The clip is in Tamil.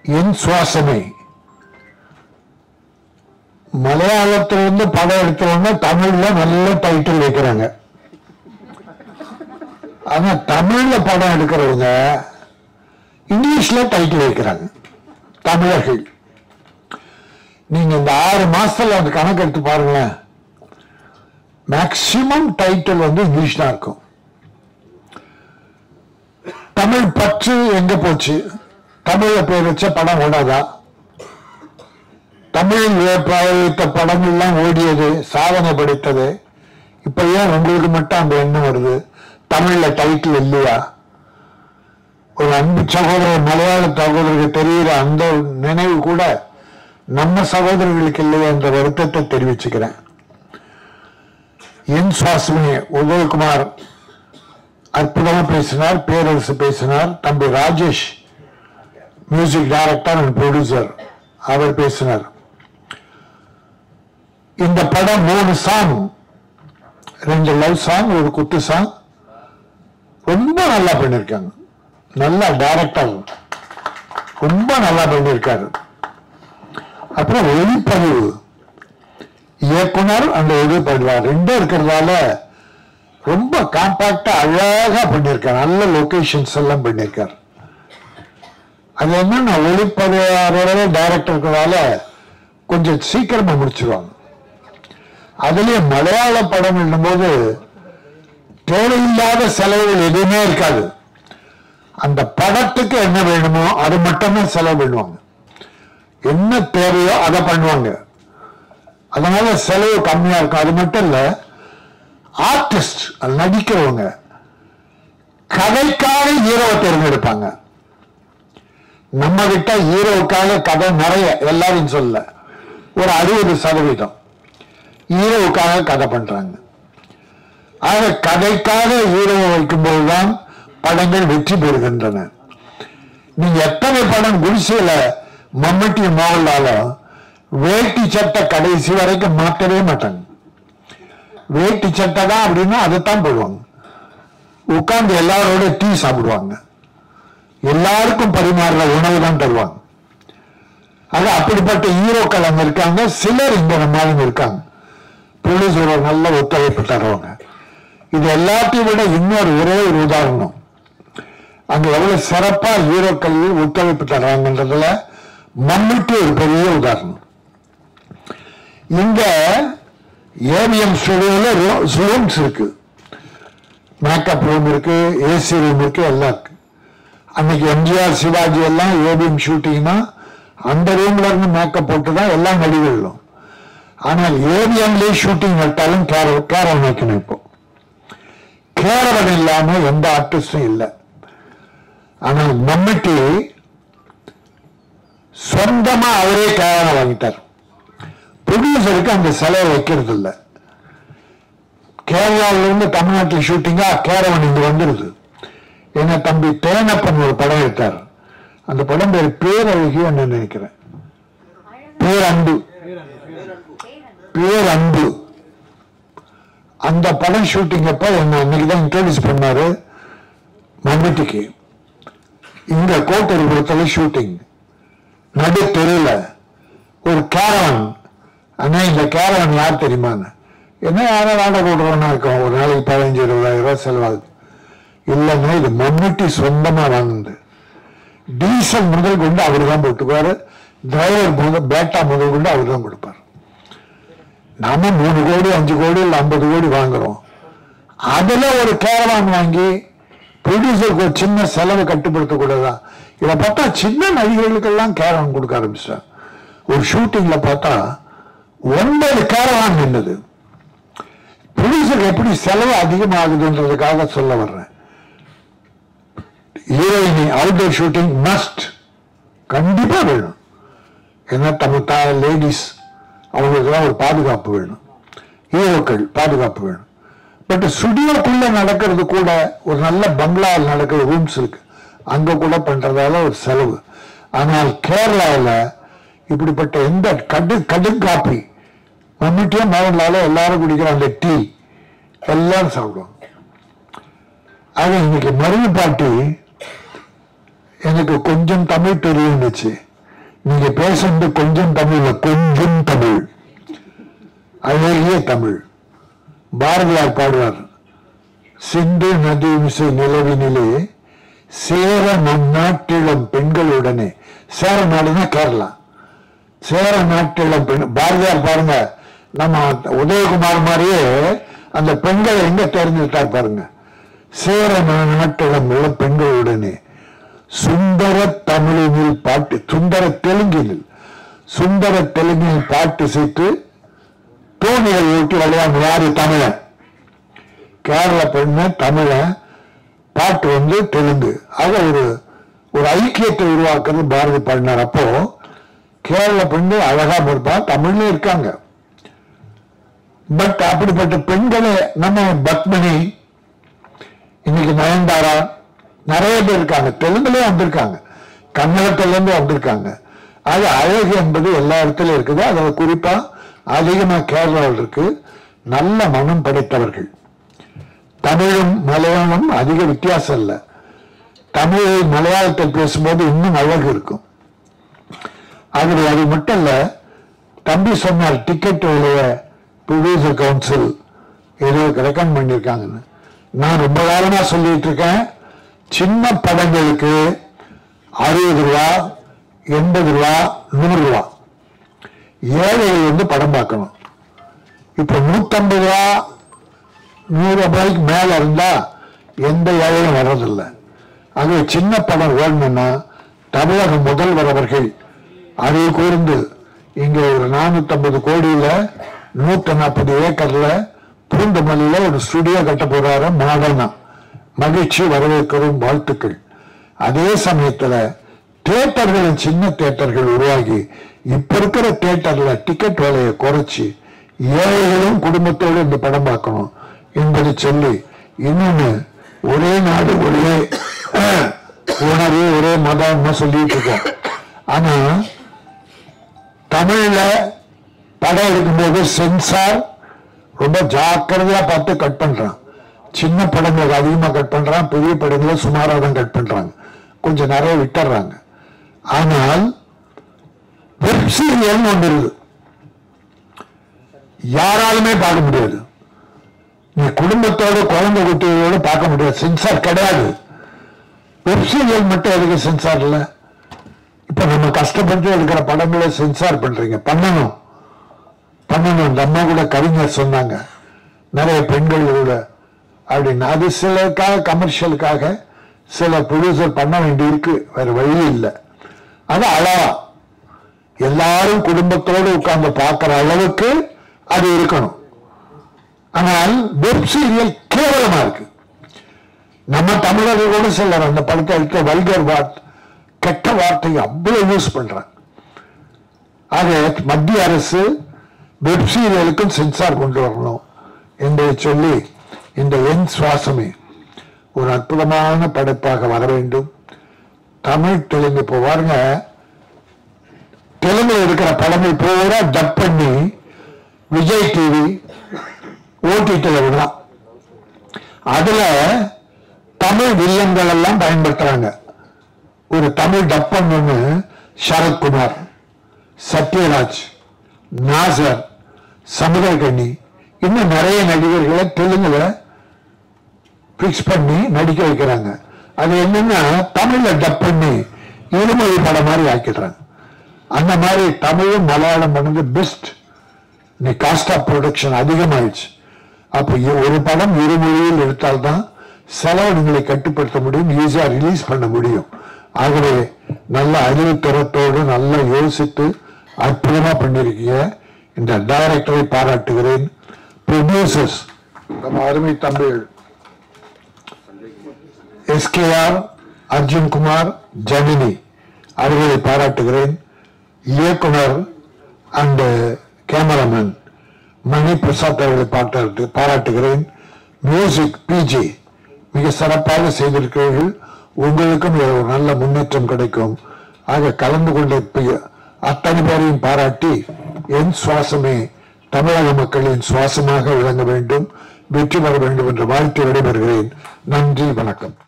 என் சுவாசமே மலையாளத்திலிருந்து படம் எடுத்தவங்க தமிழ்ல நல்ல டைட்டில் வைக்கிறாங்க ஆனா தமிழ்ல படம் எடுக்கிறவங்க இங்கிலீஷ்ல டைட்டில் வைக்கிறாங்க தமிழர்கள் நீங்க இந்த ஆறு மாசத்துல அந்த கணக்கு எடுத்து பாருங்களேன் மேக்சிமம் டைட்டில் வந்து இங்கிலீஷ் தான் இருக்கும் தமிழ் பற்று எங்க போச்சு தமிழ்ல பேர் வச்ச படம் ஓடாதா தமிழில் வைத்த படங்கள்லாம் ஓடியது சாதனை படைத்தது இப்ப ஏன் உங்களுக்கு மட்டும் அந்த எண்ணம் வருது தமிழ்ல டைட்டில் இல்லையா ஒரு அன்பு சகோதரர் மலையாள சகோதரருக்கு தெரிகிற அந்த நினைவு கூட நம்ம சகோதரர்களுக்கு இல்லையா என்ற வருத்தத்தை தெரிவிச்சுக்கிறேன் என் சுவாசமே உதயகுமார் அற்புதமா பேசினார் பேரரசு பேசினார் தம்பி Rajesh music director and producer அவர் பேசினார் இந்த படம் மூணு சாங் ரெண்டு லவ் சாங் ஒரு குத்து சாங் ரொம்ப நல்லா பண்ணிருக்காங்க நல்லா டைரக்டர் ரொம்ப நல்லா பண்ணிருக்காரு அப்புறம் ஒளிப்பதிவு இயக்குனர் அந்த ஒளிப்பதிவார் ரெண்டும் இருக்கிறதால ரொம்ப காம்பாக்டா அழகா பண்ணிருக்காரு நல்ல லொகேஷன்ஸ் எல்லாம் பண்ணிருக்காரு அது என்னன்னா ஒளிப்பதிவாரோட டைரக்டர் இருக்கிறதால கொஞ்சம் சீக்கிரமா முடிச்சிருவாங்க அதுலயே மலையாள படம் போது தேவையில்லாத செலவுகள் எதுவுமே இருக்காது அந்த படத்துக்கு என்ன வேணுமோ அது மட்டும்தான் செலவு பண்ணுவாங்க என்ன தேவையோ அதை பண்ணுவாங்க அதனால செலவு கம்மியா இருக்கும் அது மட்டும் இல்ல ஆர்டிஸ்ட் நடிக்கிறவங்க கதைக்காக ஹீரோவை தேர்ந்தெடுப்பாங்க நம்ம கிட்ட ஹீரோவுக்காக கதை நிறைய எல்லாரும் சொல்ல ஒரு அறுபது சதவீதம் ஹீரோவுக்காக கதை பண்றாங்க ஆக கதைக்காக ஹீரோவை வைக்கும்போதுதான் படங்கள் வெற்றி பெறுகின்றன நீங்க எத்தனை படம் குடிசையில மம்மட்டி மோகன்லாலும் வேட்டி சட்டை கடைசி வரைக்கும் மாற்றவே மாட்டாங்க வேட்டி சட்டை தான் அப்படின்னா அதைத்தான் போடுவாங்க உட்கார்ந்து எல்லாரோட டீ சாப்பிடுவாங்க எல்லாருக்கும் பரிமாறுற உணவு தான் தருவாங்க அது அப்படிப்பட்ட ஹீரோக்கள் அங்க இருக்காங்க சிலர் இங்க நம்மளும் இருக்காங்க ப்ரொடியூசர் ஒரு நல்ல ஒத்துழைப்பு தருவாங்க இது எல்லாத்தையும் விட இன்னொரு ஒரே ஒரு உதாரணம் அங்க எவ்வளவு சிறப்பா ஹீரோக்கள் ஒத்துழைப்பு தர்றாங்கன்றதுல மம்முட்டி ஒரு பெரிய உதாரணம் இங்க ஏவிஎம் ஸ்டுடியோல ரூம்ஸ் இருக்கு மேக்கப் ரூம் இருக்கு ஏசி ரூம் இருக்கு எல்லாம் இருக்கு அன்னைக்கு எம்ஜிஆர் சிவாஜி எல்லாம் ஏவிஎம் ஷூட்டிங்னா அந்த ரூம்ல இருந்து மேக்கப் போட்டு தான் எல்லா நடிகர்களும் ஆனால் ஏவிஎம்லேயே ஷூட்டிங் நட்டாலும் கேர கேரவன் வைக்கணும் இப்போ கேரவன் இல்லாம எந்த ஆர்டிஸ்டும் இல்லை ஆனால் மம்மிட்டி சொந்தமா அவரே கேரவன் வாங்கிட்டார் ப்ரொடியூசருக்கு அந்த செலவை வைக்கிறது இல்லை கேரளாவில இருந்து தமிழ்நாட்டில் ஷூட்டிங்கா கேரவன் இங்க வந்துருது எங்க தம்பி தேனப்பன் ஒரு படம் எடுத்தார் அந்த படம் பேர் பேரழகி நினைக்கிறேன் பேரன்பு பேரன்பு அந்த படம் ஷூட்டிங் அப்ப என்ன அன்னைக்கு தான் இன்ட்ரோடியூஸ் பண்ணாரு மம்முட்டிக்கு இங்க கோட்டரிபுரத்துல ஷூட்டிங் நடு தெருல ஒரு கேரவன் அண்ணா இந்த கேரவன் யார் தெரியுமான்னு என்ன யாரும் வாடகை விடுறோம்னா இருக்கும் ஒரு நாளைக்கு பதினஞ்சு இருபதாயிரம் ரூபாய் செலவாகுது இல்லைன்னா இது மம்முட்டி சொந்தமா வாங்குது டீசல் முதல் கொண்டு அவர் தான் போட்டுக்குவாரு டிரைவர் முதல் பேட்டா முதல் கொண்டு அவர் தான் கொடுப்பார் நாம மூணு கோடி அஞ்சு கோடி இல்லை ஐம்பது கோடி வாங்குறோம் அதுல ஒரு கேரவான் வாங்கி ப்ரொடியூசருக்கு ஒரு சின்ன செலவு கட்டுப்படுத்த கூடாதான் இதை பார்த்தா சின்ன நடிகர்களுக்கெல்லாம் கேரவான் கொடுக்க ஆரம்பிச்சிட்டான் ஒரு ஷூட்டிங்ல பார்த்தா ஒன்பது கேரவான் நின்னுது ப்ரொடியூசருக்கு எப்படி செலவு அதிகமாகுதுன்றதுக்காக சொல்ல வர்றேன் ஹீரோயினி அவுட்டோர் ஷூட்டிங் மஸ்ட் கண்டிப்பா வேணும் ஏன்னா நம்ம லேடிஸ் அவங்களுக்குலாம் ஒரு பாதுகாப்பு வேணும் ஹீரோக்கள் பாதுகாப்பு வேணும் பட் ஸ்டுடியோக்குள்ள நடக்கிறது கூட ஒரு நல்ல பங்களாவில் நடக்கிற ரூம்ஸ் இருக்கு அங்க கூட பண்றதால ஒரு செலவு ஆனால் கேரளாவில் இப்படிப்பட்ட எந்த கடு கடும் காப்பி மம்மிட்டியும் மோகன்லால எல்லாரும் குடிக்கிற அந்த டீ எல்லாரும் சாப்பிடுவாங்க ஆக இன்னைக்கு மருது பாட்டி எனக்கு கொஞ்சம் தமிழ் தெரியும்னுச்சு நீங்க பேசுறது கொஞ்சம் தமிழ்ல கொஞ்சம் தமிழ் அழகிய தமிழ் பாரதியார் பாடுவார் சிந்து நதி மிசை நிலவினிலே சேர நம் நாட்டிளம் பெண்களுடனே சேர நாடுனா கேரளா சேர நாட்டிளம் பெண் பாரதியார் பாருங்க நம்ம உதயகுமார் மாதிரியே அந்த பெண்களை எங்க தேர்ந்தெடுத்தார் பாருங்க சேர நா- நாட்டிளம் இளம் பெண்களுடனே சுந்தர தமிழினில் பாட்டு சுந்தர தெலுங்கினில் சுந்தர தெலுங்கில் பாட்டு சேர்த்து தோணியை ஓட்டி விளையாண்டு யாரு தமிழன் கேரள பெண்ணு தமிழன் பாட்டு வந்து தெலுங்கு ஆக ஒரு ஒரு ஐக்கியத்தை உருவாக்குறது பாரதி பாடினார் அப்போ கேரள பெண்ணு அழகா இருப்பா தமிழ்ல இருக்காங்க பட் அப்படிப்பட்ட பெண்களை நம்ம பத்மினி இன்னைக்கு நயன்தாரா நிறைய பேர் இருக்காங்க தெலுங்குலயும் வந்திருக்காங்க கன்னடத்துல இருந்து வந்திருக்காங்க அது அழகு என்பது எல்லா இடத்துலயும் இருக்குது அதுல குறிப்பா அதிகமா கேரளாவில் இருக்கு நல்ல மனம் படைத்தவர்கள் தமிழும் மலையாளம் அதிக வித்தியாசம் இல்லை தமிழை மலையாளத்தில் பேசும்போது இன்னும் அழகு இருக்கும் ஆகவே அது மட்டும் இல்ல தம்பி சொன்னார் டிக்கெட் விலைய ப்ரொடியூசர் கவுன்சில் ஏதோ ரெக்கமெண்ட் பண்ணியிருக்காங்கன்னு நான் ரொம்ப காலமா சொல்லிட்டு இருக்கேன் சின்ன படங்களுக்கு அறுபது ரூபா எண்பது ரூபா நூறு ரூபா ஏழைகள் வந்து படம் பார்க்கணும் இப்ப நூத்தம்பது ரூபா நூறு ரூபாய்க்கு மேல இருந்தா எந்த ஏழையும் வர்றதில்லை ஆகவே சின்ன படம் ஓடணும்னா தமிழக முதல்வர் அவர்கள் அதை கூர்ந்து இங்க ஒரு நானூத்தி கோடியில நூத்தி நாற்பது ஏக்கர்ல பூந்தமல்லியில ஒரு ஸ்டுடியோ கட்ட போறாரு மாடர்னா மகிழ்ச்சி வரவேற்கிறோம் வாழ்த்துக்கள் அதே சமயத்துல தியேட்டர்களின் சின்ன தியேட்டர்கள் உருவாகி இப்ப இருக்கிற தியேட்டர்ல டிக்கெட் விலையை குறைச்சு ஏழைகளும் குடும்பத்தோடு இந்த படம் பார்க்கணும் என்பதை சொல்லி இன்னொன்னு ஒரே நாடு ஒரே உணர்வு ஒரே மதம்னு சொல்லிட்டு இருக்கோம் ஆனா தமிழ்ல படம் எடுக்கும்போது சென்சார் ரொம்ப ஜாக்கிரதையா பார்த்து கட் பண்றான் சின்ன படங்களுக்கு அதிகமா கட் பண்றான் பெரிய படங்களை சுமாரா தான் கட் பண்றாங்க கொஞ்சம் நிறைய விட்டுறாங்க ஆனால் வெப் சீரியல்னு ஒன்று இருக்குது யாராலுமே பார்க்க முடியாது நீ குடும்பத்தோட குழந்தை குட்டிகளோட பார்க்க முடியாது சென்சார் கிடையாது வெப் சீரியல் மட்டும் எதுக்கு சென்சார் இல்லை இப்ப நம்ம கஷ்டப்பட்டு எடுக்கிற படங்களை சென்சார் பண்றீங்க பண்ணணும் பண்ணணும் இந்த அம்மா கூட கவிஞர் சொன்னாங்க நிறைய பெண்கள் கூட அப்படின்னு அது சிலருக்காக கமர்ஷியலுக்காக சில ப்ரொடியூசர் பண்ண வேண்டியிருக்கு வேற வழி இல்லை அது அளவா எல்லாரும் குடும்பத்தோடு உட்கார்ந்து பார்க்கிற அளவுக்கு அது இருக்கணும் ஆனால் வெப் சீரியல் கேவலமா இருக்கு நம்ம தமிழர்கள் கூட சிலர் அந்த படத்தை எடுத்த வல்கர் வார்த்தை கெட்ட வார்த்தையை அவ்வளவு யூஸ் பண்றாங்க ஆக மத்திய அரசு வெப் சீரியலுக்கும் சென்சார் கொண்டு வரணும் என்பதை சொல்லி இந்த என் சுவாசமே ஒரு அற்புதமான படைப்பாக வர வேண்டும் தமிழ் தெலுங்கு இப்போ பாருங்க தெலுங்குல இருக்கிற படங்கள் பூரா டப் பண்ணி விஜய் டிவி ஓடிடியில் விடலாம் அதுல தமிழ் வில்லங்கள் எல்லாம் பயன்படுத்துறாங்க ஒரு தமிழ் டப்பன் ஒண்ணு சரத்குமார் சத்யராஜ் நாசர் சமுதரகண்ணி இன்னும் நிறைய நடிகர்களை தெலுங்குல பிக்ஸ் பண்ணி நடிக்க வைக்கிறாங்க அது என்னன்னா தமிழ்ல டப் பண்ணி இருமொழி படம் மாதிரி ஆக்கிடுறாங்க அந்த மாதிரி தமிழும் மலையாளம் பண்ணது பெஸ்ட் இன்னைக்கு காஸ்ட் ஆஃப் ப்ரொடக்ஷன் அதிகமாயிடுச்சு அப்போ இ- ஒரு படம் இரு மொழியில் எடுத்தால்தான் செலவினங்களை கட்டுப்படுத்த முடியும் ஈஸியா ரிலீஸ் பண்ண முடியும் ஆகவே நல்ல அறிவுத்திறத்தோடு நல்லா யோசித்து அற்புதமா பண்ணிருக்கீங்க இந்த டைரக்டரை பாராட்டுகிறேன் ப்ரொடியூசர்ஸ் நம்ம அருமை தம்பிகள் எஸ்கேஆர் அர்ஜுன் குமார் ஜனனி அவர்களை பாராட்டுகிறேன் இயக்குனர் அண்ட் கேமராமேன் மணி பிரசாத் அவர்களை பாராட்டு பாராட்டுகிறேன் மியூசிக் பிஜி மிக சிறப்பாக செய்திருக்கிறீர்கள் உங்களுக்கும் இதுல ஒரு நல்ல முன்னேற்றம் கிடைக்கும் ஆக கலந்து கொண்ட பி- அத்தனை பேரையும் பாராட்டி என் சுவாசமே தமிழக மக்களின் சுவாசமாக விளங்க வேண்டும் வெற்றி பெற வேண்டும் என்று வாழ்த்து விடைபெறுகிறேன் நன்றி வணக்கம்